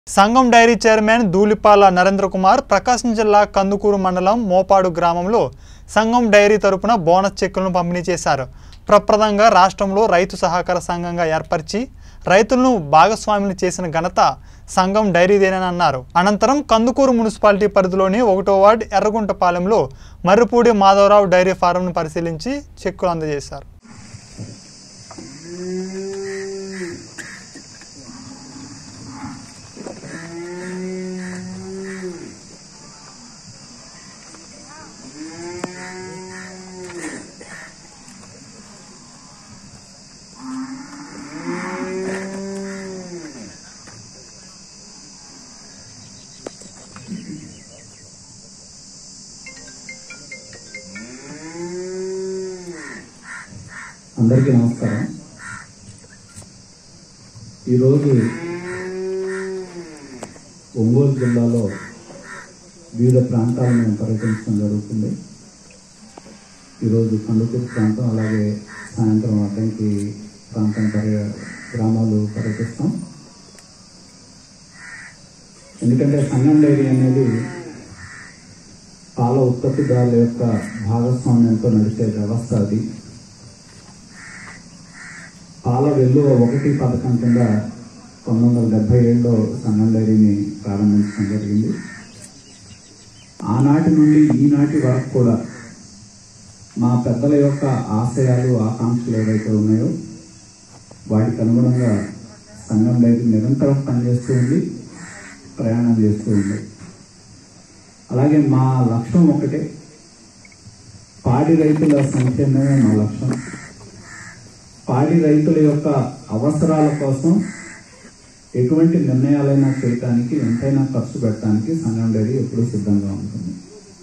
సంఘం dairy chairman Dhulipala Narendra Kumar Prakasam జిల్లా కందుకూరు మండలం మోపాడు గ్రామంలో సంఘం డైరీ తరపున బోనస్ చెక్కులను పంపిణీ చేశారు ప్రప్రదంగా రాష్ట్రంలో రైతు సహకార సంఘంగా ఏర్పరిచి రైతులను భాగస్వాములు చేసిన ఘనత సంఘం డైరీదేనని అన్నారు అనంతరం కందుకూరు మున్సిపాలిటీ పరిధిలోని ఒకటో వార్డు ఎర్రగుంటపాలెంలో మర్రిపూడి మాధవరావు డైరీ ఫారంను పరిశీలించి చెక్కులు అందజేశారు అందరికీ నమస్కారం ఈరోజు ఒంగోలు జిల్లాలో వివిధ ప్రాంతాలను మేము పర్యటించడం జరుగుతుంది ఈరోజు కందుకూరు ప్రాంతం అలాగే సాయంత్రం అడ్డంకి ప్రాంతం పర్య గ్రామాలు పర్యటిస్తాం ఎందుకంటే సంగం డైరీ అనేది పాల ఉత్పత్తిదారుల యొక్క భాగస్వామ్యంతో నడిచే వ్యవస్థ అది పాల వెల్లువ ఒకటి పథకం కింద పంతొమ్మిది వందల డెబ్బై ఏడులో సంగం డైరీని ప్రారంభించడం జరిగింది ఆనాటి నుండి ఈనాటి వరకు కూడా మా పెద్దల యొక్క ఆశయాలు ఆకాంక్షలు ఏవైతే ఉన్నాయో వాటికి అనుగుణంగా సంఘం డైరీ నిరంతరం పనిచేస్తూ ఉంది ప్రయాణం చేస్తూ ఉంది అలాగే మా లక్ష్యం ఒకటే పాడి రైతుల సంక్షేమమే మా లక్ష్యం పాడి రైతుల యొక్క అవసరాల కోసం ఎటువంటి నిర్ణయాలైనా చేయటానికి ఎంతైనా ఖర్చు పెట్టడానికి సంఘం డైరీ ఎప్పుడూ సిద్ధంగా ఉంటుంది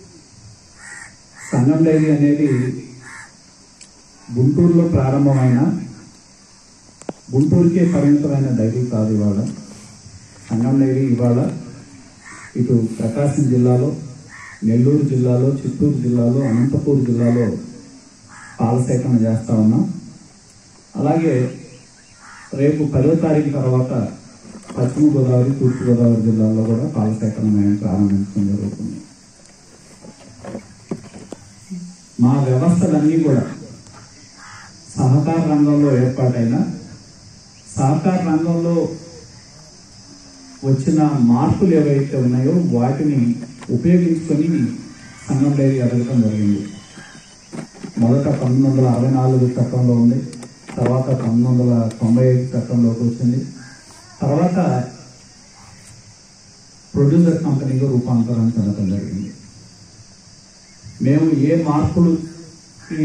సంఘం డైరీ అనేది గుంటూరులో ప్రారంభమైన గుంటూరుకే పరిమితమైన డైరీ కాదు ఇవాళ సంఘం డైరీ ఇవాళ ఇటు ప్రకాశం జిల్లాలో నెల్లూరు జిల్లాలో చిత్తూరు జిల్లాలో అనంతపూర్ జిల్లాలో పాల సేకరణ చేస్తా ఉన్నాం అలాగే రేపు పదో తారీఖు తర్వాత పశ్చిమ గోదావరి తూర్పు గోదావరి జిల్లాల్లో కూడా పాల సేకరణ మేము ప్రారంభించడం జరుగుతుంది మా వ్యవస్థలన్నీ కూడా సహకార రంగంలో ఏర్పాటైన సహకార రంగంలో వచ్చిన మార్పులు ఏవైతే ఉన్నాయో వాటిని ఉపయోగించుకొని సంఘం డైరీ ఎదగటం జరిగింది మొదట పంతొమ్మిది వందల అరవై నాలుగు చట్టంలో ఉంది తర్వాత పంతొమ్మిది వందల తొంభై ఐదు చట్టంలోకి వచ్చింది తర్వాత ప్రొడ్యూసర్ కంపెనీగా రూపాంతరం చెందడం జరిగింది మేము ఏ మార్పులకి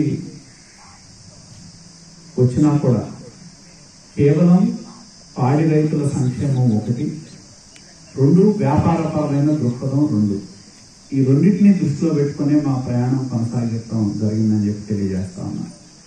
వచ్చినా కూడా కేవలం పాడి రైతుల సంక్షేమం ఒకటి రెండు వ్యాపారపరమైన దృక్పథం రెండు ఈ రెండింటిని దృష్టిలో పెట్టుకునే మా ప్రయాణం కొనసాగిస్తాం జరిగిందని చెప్పి తెలియజేస్తా ఉన్నా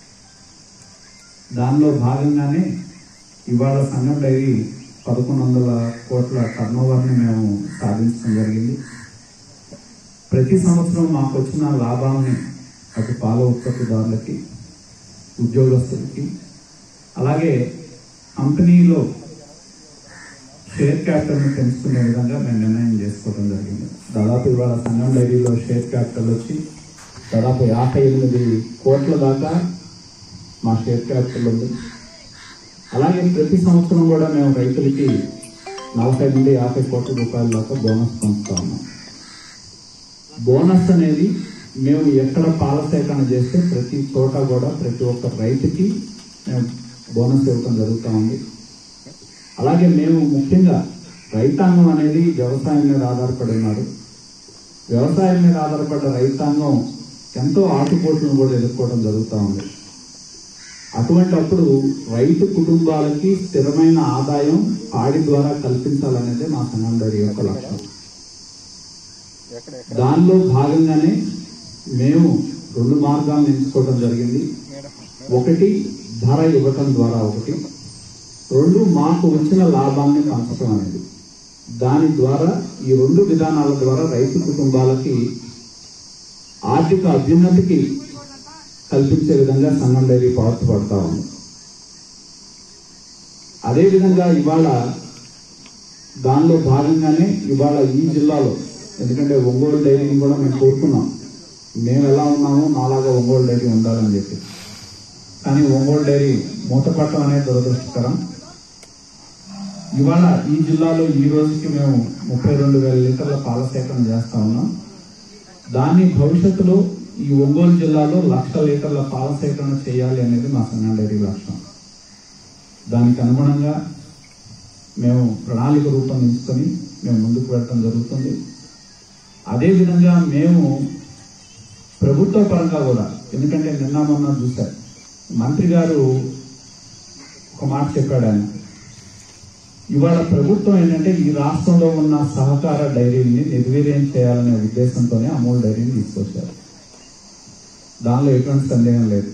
దానిలో భాగంగానే ఇవాళ సంఘం డైరీ పదకొండు వందల కోట్ల టర్నోవర్ని మేము సాధించడం జరిగింది ప్రతి సంవత్సరం మాకు వచ్చిన లాభాలని అటు పాల ఉత్పత్తిదారులకి ఉద్యోగస్తులకి అలాగే కంపెనీలో షేర్ క్యాపిటల్ని పెంచుకునే విధంగా మేము నిర్ణయం చేసుకోవడం జరిగింది దాదాపు ఇవాళ సంఘం డైరీలో షేర్ క్యాపిటల్ వచ్చి దాదాపు యాభై ఎనిమిది కోట్ల దాకా మా షేర్ క్యాపిటల్ ఉంది అలాగే ప్రతి సంవత్సరం కూడా మేము రైతులకి నలభై నుండి యాభై కోట్ల రూపాయల దాకా బోనస్ పొందుతా ఉన్నాం బోనస్ అనేది మేము ఎక్కడ పాల సేకరణ చేస్తే ప్రతి చోట కూడా ప్రతి ఒక్క రైతుకి మేము బోనస్ ఇవ్వటం జరుగుతూ ఉంది అలాగే మేము ముఖ్యంగా రైతాంగం అనేది వ్యవసాయం మీద ఆధారపడి ఉన్నారు వ్యవసాయం మీద ఆధారపడ్డ రైతాంగం ఎంతో ఆటుపోట్లను కూడా ఎదుర్కోవడం జరుగుతూ ఉంది అటువంటి అప్పుడు రైతు కుటుంబాలకి స్థిరమైన ఆదాయం పాడి ద్వారా కల్పించాలనేదే మా సంఘం డైరీ యొక్క లక్ష్యం దానిలో భాగంగానే మేము రెండు మార్గాలను ఎంచుకోవడం జరిగింది ఒకటి ధర ఇవ్వటం ద్వారా ఒకటి రెండు మాకు వచ్చిన లాభాన్ని పంచడం అనేది దాని ద్వారా ఈ రెండు విధానాల ద్వారా రైతు కుటుంబాలకి ఆర్థిక అభ్యున్నతికి కల్పించే విధంగా సంఘం డైరీ పాటుపడతా ఉంది అదేవిధంగా ఇవాళ దానిలో భాగంగానే ఇవాళ ఈ జిల్లాలో ఎందుకంటే ఒంగోలు డైరీని కూడా మేము కోరుకున్నాం మేము ఎలా ఉన్నామో నాలాగా ఒంగోలు డైరీ ఉండాలని చెప్పి కానీ ఒంగోలు డైరీ మూతపట్టడం అనేది దురదృష్టకరం ఇవాళ ఈ జిల్లాలో ఈ రోజుకి మేము ముప్పై రెండు వేల లీటర్ల పాల సేకరణ చేస్తా ఉన్నాం దాన్ని భవిష్యత్తులో ఈ ఒంగోలు జిల్లాలో లక్ష లీటర్ల పాల సేకరణ చేయాలి అనేది మా సంఘం డైరీ లక్ష్యం దానికి అనుగుణంగా మేము ప్రణాళిక రూపొందించుకొని మేము ముందుకు వెళ్ళడం జరుగుతుంది అదేవిధంగా మేము ప్రభుత్వ పరంగా కూడా ఎందుకంటే నిన్న మొన్న చూశారు మంత్రి గారు ఒక మాట చెప్పాడు ఆయన ఇవాళ ప్రభుత్వం ఏంటంటే ఈ రాష్ట్రంలో ఉన్న సహకార డైరీని నిర్వీర్యం చేయాలనే ఉద్దేశంతోనే అమూల్ డైరీని తీసుకొచ్చారు దానిలో ఎటువంటి సందేహం లేదు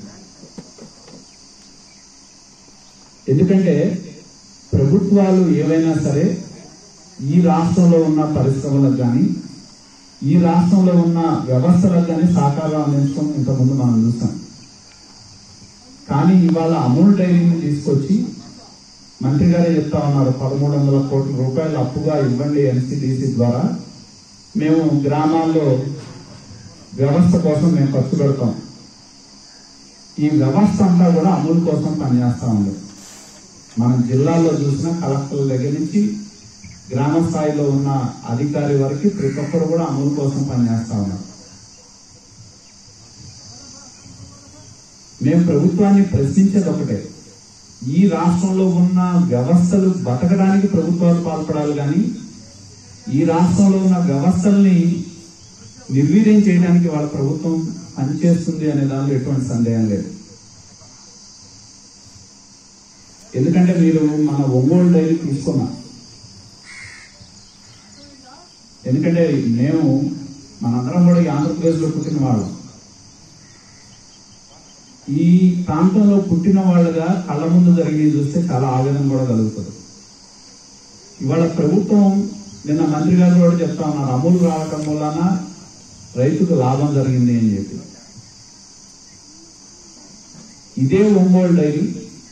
ఎందుకంటే ప్రభుత్వాలు ఏవైనా సరే ఈ రాష్ట్రంలో ఉన్న పరిశ్రమలకు కానీ ఈ రాష్ట్రంలో ఉన్న వ్యవస్థలకు కానీ సహకారం అందించడం ఇంతకుముందు మనం చూసాం కానీ ఇవాళ అమూల్ డైరీని తీసుకొచ్చి మంత్రి గారే చెప్తా ఉన్నారు పదమూడు వందల కోట్ల రూపాయలు అప్పుగా ఇవ్వండి ఎన్సిడిసి ద్వారా మేము గ్రామాల్లో వ్యవస్థ కోసం మేము ఖర్చు పెడతాం ఈ వ్యవస్థ అంతా కూడా అమూల్ కోసం పనిచేస్తా ఉంది మన జిల్లాలో చూసిన కలెక్టర్ల దగ్గర నుంచి గ్రామ స్థాయిలో ఉన్న అధికారి వరకు ప్రతి ఒక్కరు కూడా అమలు కోసం పనిచేస్తా ఉన్నారు మేము ప్రభుత్వాన్ని ప్రశ్నించేది ఒకటే ఈ రాష్ట్రంలో ఉన్న వ్యవస్థలు బతకడానికి ప్రభుత్వాలు పాల్పడాలి కానీ ఈ రాష్ట్రంలో ఉన్న వ్యవస్థల్ని నిర్వీర్యం చేయడానికి వాళ్ళ ప్రభుత్వం పనిచేస్తుంది అనే దానిలో ఎటువంటి సందేహం లేదు ఎందుకంటే మీరు మన ఒంగోలు డైరీ తీసుకున్నా ఎందుకంటే మేము మనందరం కూడా ఈ ఆంధ్రప్రదేశ్లో పుట్టిన వాళ్ళం ఈ ప్రాంతంలో పుట్టిన వాళ్ళుగా కళ్ళ ముందు జరిగి చూస్తే చాలా ఆవేదన కూడా కలుగుతుంది ఇవాళ ప్రభుత్వం నిన్న మంత్రి గారు కూడా చెప్తా ఉన్నారు అమూల్ రావటం వలన రైతుకు లాభం జరిగింది అని చెప్పి ఇదే ఒంగోలు డైరీ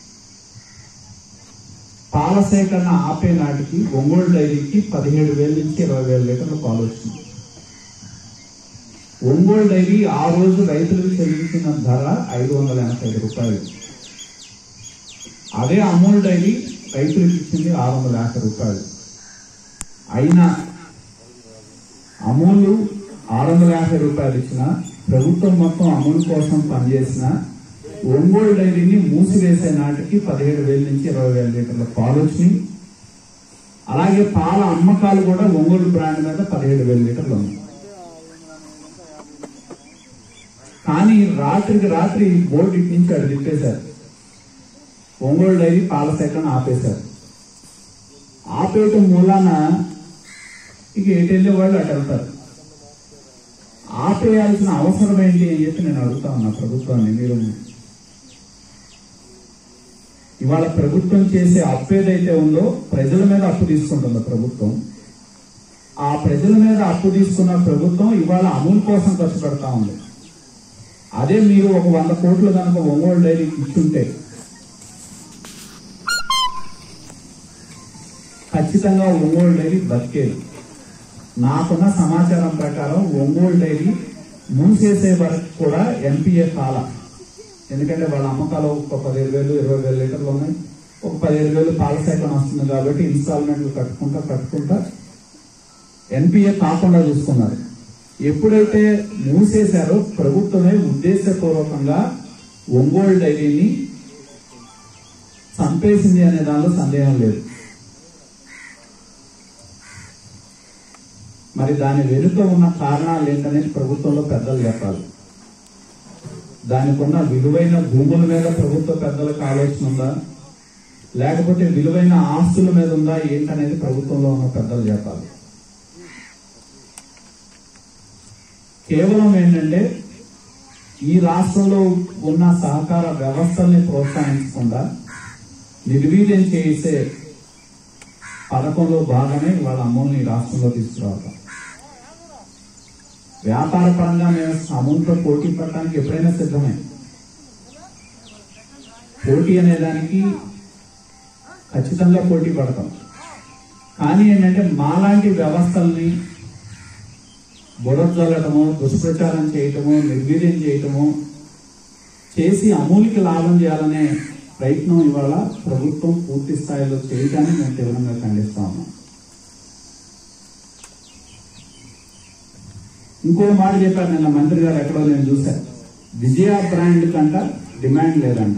పాల సేకరణ ఆపే నాటికి ఒంగోలు డైరీకి పదిహేడు వేల నుంచి ఇరవై వేల లీటర్ల పాలు వచ్చింది ఒంగోలు డైరీ ఆ రోజు రైతులకు చెల్లించిన ధర ఐదు వందల ఎనభై ఐదు రూపాయలు అదే అమూల్ డైరీ రైతులకు ఇచ్చింది ఆరు వందల యాభై రూపాయలు అయినా అమూల్ ఆరు వందల యాభై రూపాయలు ఇచ్చిన ప్రభుత్వం మొత్తం అమూల్ కోసం పనిచేసిన ఒంగోలు డైరీని మూసివేసే నాటికి పదిహేడు వేల నుంచి ఇరవై వేల లీటర్ల పాలు వచ్చినాయి అలాగే పాల అమ్మకాలు కూడా ఒంగోలు బ్రాండ్ మీద పదిహేడు వేల లీటర్లు ఉన్నాయి కానీ రాత్రికి రాత్రి బోర్డు ఇటు నుంచి అటు తిప్పేశారు ఒంగోలు డైరీ పాల సేకరణ ఆపేశారు ఆపేయటం మూలాన ఇక ఎటు వెళ్ళే వాళ్ళు అటు వెళ్తారు ఆపేయాల్సిన అవసరం ఏంటి అని చెప్పి నేను అడుగుతా ఉన్నా ప్రభుత్వాన్ని మీరు ఇవాళ ప్రభుత్వం చేసే అప్పు ఏదైతే ఉందో ప్రజల మీద అప్పు తీసుకుంటుందో ప్రభుత్వం ఆ ప్రజల మీద అప్పు తీసుకున్న ప్రభుత్వం ఇవాళ అమూల్ కోసం ఖర్చు పెడతా ఉంది అదే మీరు ఒక వంద కోట్లు కనుక ఒంగోలు డైరీకి ఇచ్చుంటే ఖచ్చితంగా ఒంగోలు డైరీ బతికేది నాకున్న సమాచారం ప్రకారం ఒంగోలు డైరీ మూసేసే వరకు కూడా ఎంపీఏ కాల ఎందుకంటే వాళ్ళ అమ్మకాలు ఒక పదిహేను వేలు ఇరవై వేల లీటర్లు ఉన్నాయి ఒక పదిహేను వేలు పాల సేకరణ వస్తుంది కాబట్టి ఇన్స్టాల్మెంట్లు కట్టుకుంటా కట్టుకుంటా ఎన్పిఏ కాకుండా చూసుకున్నారు ఎప్పుడైతే మూసేశారో ప్రభుత్వమే ఉద్దేశపూర్వకంగా ఒంగోలు డైరీని చంపేసింది అనే దానిలో సందేహం లేదు మరి దాని వెనుక ఉన్న కారణాలు ఏంటనేది ప్రభుత్వంలో పెద్దలు చెప్పాలి దానికి ఉన్న విలువైన భూముల మీద ప్రభుత్వ పెద్దలకు ఆలోచన ఉందా లేకపోతే విలువైన ఆస్తుల మీద ఉందా ఏంటనేది ప్రభుత్వంలో ఉన్న పెద్దలు చెప్పాలి కేవలం ఏంటంటే ఈ రాష్ట్రంలో ఉన్న సహకార వ్యవస్థల్ని ప్రోత్సహించకుండా నిర్వీర్యం చేసే పథకంలో భాగమే వాళ్ళ అమూల్ని ఈ రాష్ట్రంలో తీసుకురావటం వ్యాపార పరంగా మేము అమూల్తో పోటీ పడటానికి ఎప్పుడైనా సిద్ధమే పోటీ అనే దానికి ఖచ్చితంగా పోటీ పడతాం కానీ ఏంటంటే మాలాంటి వ్యవస్థల్ని బుడజల్లటము దుష్ప్రచారం చేయటము నిర్వీర్యం చేయటము చేసి అమూల్కి లాభం చేయాలనే ప్రయత్నం ఇవాళ ప్రభుత్వం పూర్తి స్థాయిలో చేయటాన్ని మేము తీవ్రంగా ఖండిస్తా ఉన్నాం ఇంకో మాట చెప్పారు నిన్న మంత్రి గారు ఎక్కడో నేను చూశాను విజయ బ్రాండ్ కంట డిమాండ్ లేదంట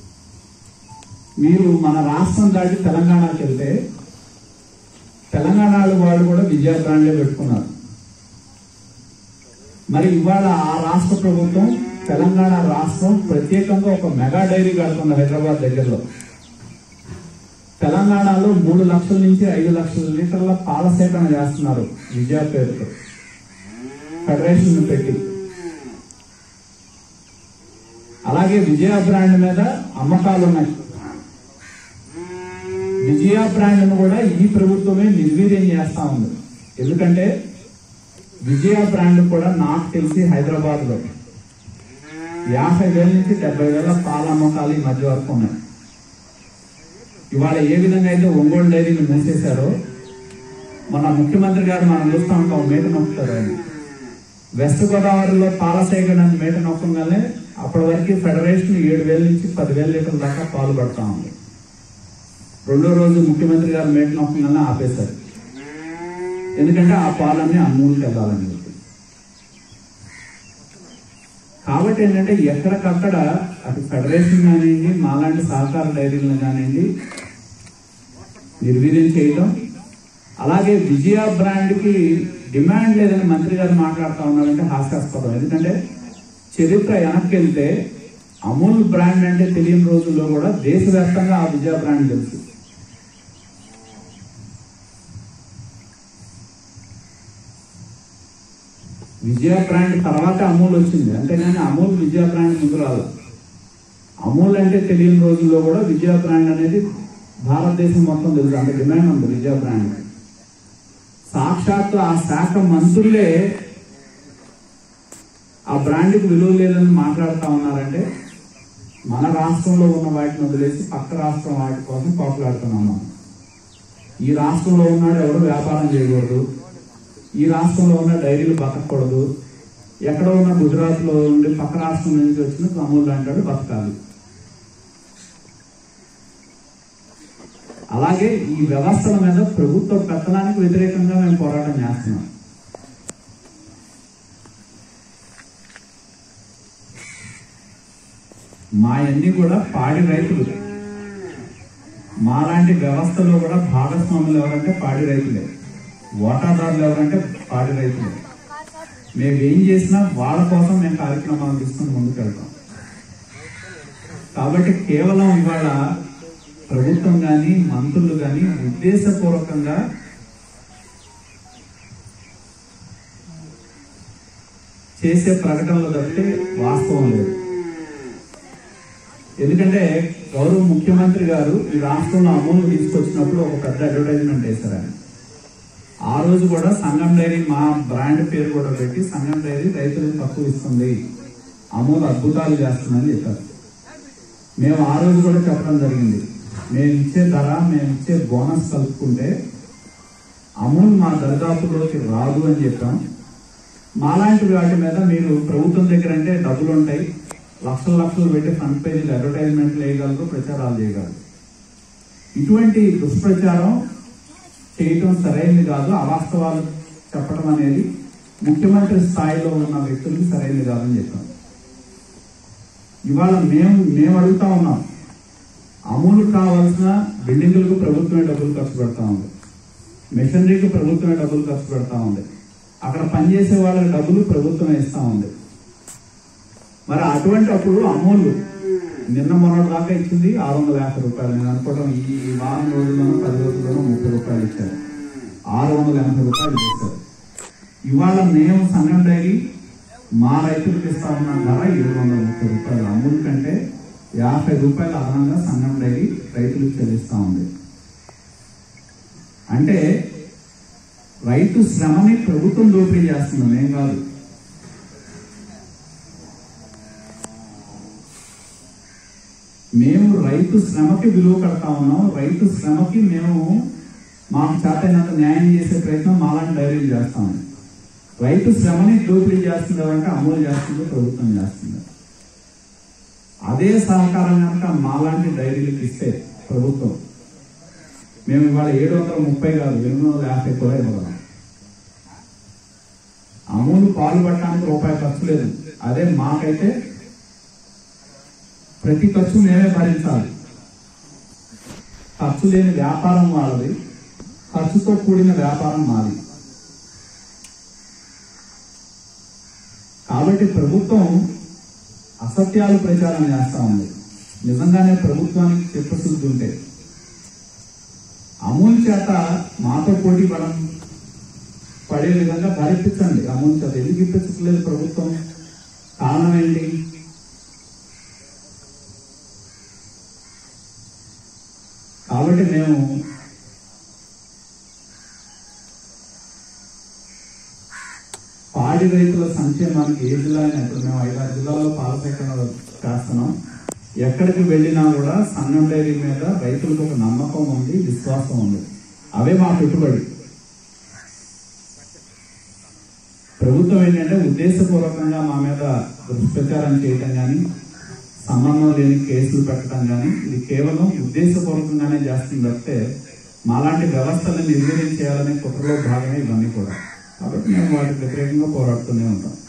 మీరు మన రాష్ట్రం దాటి తెలంగాణకి వెళ్తే తెలంగాణ వాళ్ళు కూడా విజయ బ్రాండే పెట్టుకున్నారు మరి ఇవాళ ఆ రాష్ట్ర ప్రభుత్వం తెలంగాణ రాష్ట్రం ప్రత్యేకంగా ఒక మెగా డైరీ కడుతుంది హైదరాబాద్ దగ్గరలో తెలంగాణలో మూడు లక్షల నుంచి ఐదు లక్షల లీటర్ల పాల సేకరణ చేస్తున్నారు విజయ పేరుతో ఫెడరేషన్ పెట్టి అలాగే విజయ బ్రాండ్ మీద అమ్మకాలు ఉన్నాయి విజయ బ్రాండ్ కూడా ఈ ప్రభుత్వమే నిర్వీర్యం చేస్తా ఉంది ఎందుకంటే విజయ బ్రాండ్ కూడా నాకు తెలిసి హైదరాబాద్ లో యాభై వేల నుంచి డెబ్బై వేల పాల అమ్మకాలు ఈ మధ్య వరకు ఉన్నాయి ఇవాళ ఏ విధంగా అయితే ఒంగోలు డైరీని మూసేశారో మన ముఖ్యమంత్రి గారు మనం చూస్తూ ఉంటాం మేట నొక్కుతారు ఆయన వెస్ట్ గోదావరిలో పాల సేకరణ మేట నొక్కగానే అప్పటి వరకు ఫెడరేషన్ ఏడు వేల నుంచి పదివేల లీటర్ల దాకా పాలు పడతా ఉంది రెండో రోజు ముఖ్యమంత్రి గారు మేట నొక్కగానే ఆపేశారు ఎందుకంటే ఆ పాలన్నీ అమూల్కి వెళ్ళాలని చెప్పి కాబట్టి ఏంటంటే ఎక్కడికక్కడ అటు ఫెడరేషన్ కానివ్వండి మాలాంటి సహకార డైరీలను కానివ్వండి నిర్వీర్యం చేయటం అలాగే విజయ బ్రాండ్ కి డిమాండ్ లేదని మంత్రి గారు మాట్లాడుతూ ఉన్నారంటే హాస్యాస్పదం ఎందుకంటే చరిత్ర వెనక్కి వెళ్తే అమూల్ బ్రాండ్ అంటే తెలియని రోజుల్లో కూడా దేశవ్యాప్తంగా ఆ విజయ బ్రాండ్ తెలుసు విజయ బ్రాండ్ తర్వాత అమూల్ వచ్చింది అంతేగాని అమూల్ విజయ బ్రాండ్ ముందు రాదు అమూల్ అంటే తెలియని రోజుల్లో కూడా విజయ బ్రాండ్ అనేది భారతదేశం మొత్తం తెలుసు అంత డిమాండ్ ఉంది విజయ బ్రాండ్ సాక్షాత్తు ఆ శాఖ మంత్రులే ఆ బ్రాండ్కి విలువ లేదని మాట్లాడుతా ఉన్నారంటే మన రాష్ట్రంలో ఉన్న వాటిని వదిలేసి పక్క రాష్ట్రం వాటి కోసం పోట్లాడుతున్నాం మనం ఈ రాష్ట్రంలో ఉన్నాడు ఎవరు వ్యాపారం చేయకూడదు ఈ రాష్ట్రంలో ఉన్న డైరీలు బతకూడదు ఎక్కడ ఉన్న గుజరాత్ లో ఉండి పక్క రాష్ట్రం నుంచి వచ్చిన అమూల్ అంటాడు బతకాలి అలాగే ఈ వ్యవస్థల మీద ప్రభుత్వ పెత్తనానికి వ్యతిరేకంగా మేము పోరాటం చేస్తున్నాం మా అన్ని కూడా పాడి రైతులు మాలాంటి వ్యవస్థలో కూడా భాగస్వాములు ఎవరంటే పాడి రైతులే వాటాదారులు ఎవరంటే పాడి రైతులే మేము ఏం చేసినా వాళ్ళ కోసం మేము కార్యక్రమాలు తీసుకుని ముందుకు వెళ్తాం కాబట్టి కేవలం ఇవాళ ప్రభుత్వం కానీ మంత్రులు కానీ ఉద్దేశపూర్వకంగా చేసే ప్రకటనలు తప్పితే వాస్తవం లేదు ఎందుకంటే గౌరవ ముఖ్యమంత్రి గారు ఈ రాష్ట్రంలో అమూల్ తీసుకొచ్చినప్పుడు ఒక పెద్ద అడ్వర్టైజ్మెంట్ వేశారు ఆయన ఆ రోజు కూడా సంగం డైరీ మా బ్రాండ్ పేరు కూడా పెట్టి సంగం డైరీ రైతులకు తక్కువ ఇస్తుంది అమూల్ అద్భుతాలు చేస్తుందని చెప్పారు మేము ఆ రోజు కూడా చెప్పడం జరిగింది మేము ఇచ్చే ధర మేము ఇచ్చే బోనస్ కలుపుకుంటే అమూల్ మా దరిదాపులోకి రాదు అని చెప్పాం మాలాంటి వాటి మీద మీరు ప్రభుత్వం దగ్గర అంటే డబ్బులు ఉంటాయి లక్షల లక్షలు పెట్టి ఫ్రంట్ పేజీలు అడ్వర్టైజ్మెంట్లు వేయగలరు ప్రచారాలు చేయగలరు ఇటువంటి దుష్ప్రచారం చేయటం సరైనది కాదు అవాస్తవాలు చెప్పడం అనేది ముఖ్యమంత్రి స్థాయిలో ఉన్న వ్యక్తులకి సరైనది కాదని చెప్పాం ఇవాళ మేము మేము అడుగుతా ఉన్నాం అమూలు కావాల్సిన బిల్డింగులకు ప్రభుత్వమే డబ్బులు ఖర్చు పెడతా ఉంది మెషినరీకి ప్రభుత్వమే డబ్బులు ఖర్చు పెడతా ఉంది అక్కడ పనిచేసే వాళ్ళకి డబ్బులు ప్రభుత్వమే ఇస్తా ఉంది మరి అటువంటి అప్పుడు అమూల్ నిన్న మొన్నటి దాకా ఇచ్చింది ఆరు వందల యాభై రూపాయలు నేను అనుకోవడం ఈ ఈ వారం రోజుల్లోనూ పది రోజుల్లోనూ ముప్పై రూపాయలు ఇచ్చారు ఆరు వందల ఎనభై రూపాయలు చేశారు ఇవాళ మేము సంఘం డైరీ మా రైతులకు ఇస్తా ఉన్న ధర ఏడు వందల ముప్పై రూపాయలు అమూల్ కంటే యాభై రూపాయలు అదనంగా సంఘం డైరీ రైతులకు చెల్లిస్తా ఉంది అంటే రైతు శ్రమని ప్రభుత్వం దోపిడీ చేస్తుంది మేం కాదు మేము రైతు శ్రమకి విలువ కడతా ఉన్నాం రైతు శ్రమకి మేము మాకు చేతైనంత న్యాయం చేసే ప్రయత్నం మాలాంటి డైరీలు చేస్తామని రైతు శ్రమని దోపిడీ చేస్తుంది అంటే అమలు చేస్తుంది ప్రభుత్వం చేస్తుంది అదే సహకారం కనుక మాలాంటి డైరీలకు ఇస్తే ప్రభుత్వం మేము ఇవాళ ఏడు వందల ముప్పై కాదు ఎనిమిది వందల యాభై కూడా ఇవ్వగలం అమూలు పాలు పట్టడానికి రూపాయి ఖర్చు లేదు అదే మాకైతే ప్రతి ఖర్చు మేమే భరించాలి ఖర్చు లేని వ్యాపారం వాళ్ళది ఖర్చుతో కూడిన వ్యాపారం మాది కాబట్టి ప్రభుత్వం అసత్యాలు ప్రచారం చేస్తా ఉంది నిజంగానే ప్రభుత్వానికి చిత్తశుద్ధి ఉంటే అమూల్ చేత మాతో పోటీ పడం పడే విధంగా ధరిపించండి అమూల్ చేత ఎందుకు ఇప్పించట్లేదు ప్రభుత్వం కారణం ఏంటి కాబట్టి మేము పాడి రైతుల సంక్షేమానికి ఏ జిల్లా అయినా ఇప్పుడు మేము ఐదారు జిల్లాల్లో పాల సేకరణ చేస్తున్నాం ఎక్కడికి వెళ్ళినా కూడా సంఘం డైరీ మీద రైతులకు ఒక నమ్మకం ఉంది విశ్వాసం ఉంది అవే మా పెట్టుబడి ప్రభుత్వం ఏంటంటే ఉద్దేశపూర్వకంగా మా మీద దుష్ప్రచారం చేయటం కానీ సంబంధం లేని కేసులు పెట్టడం కానీ ఇది కేవలం ఉద్దేశపూర్వకంగానే చేస్తుంది తప్పితే మాలాంటి వ్యవస్థలను నిర్వీర్యం చేయాలనే కుట్రలో భాగమే ఇవన్నీ కూడా కాబట్టి మేము వాటికి వ్యతిరేకంగా పోరాడుతూనే ఉంటాం